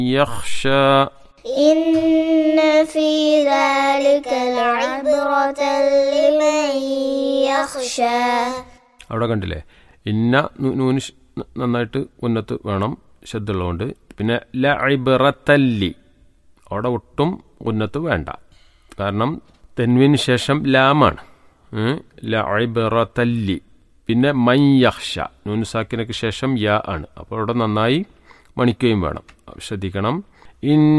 يخشى إن في ذلك لعبرة لمن يخشى അവിടെ കണ്ടില്ലേ ഇന്ന നൂ- നൂന് ശ്- ന- നന്നായിട്ട് ഉന്നത്ത് വേണം ശബ്ദമുള്ളതുകൊണ്ട് പിന്നെ ല ഇബറത്തല്ലി അവിടെ ഒട്ടും ഉന്നത്ത് വേണ്ട കാരണം തെൻവിന് ശേഷം ലാമാണ് ഉം. ല ഇബറത്തല്ലി പിന്നെ മൈ യഹ്ഷ നൂന് സാക്കിനൊക്കെ ശേഷം യാ ആണ് അപ്പോൾ അവിടെ നന്നായി മണിക്കുകയും വേണം ശ്രദ്ധിക്കണം ഇൻ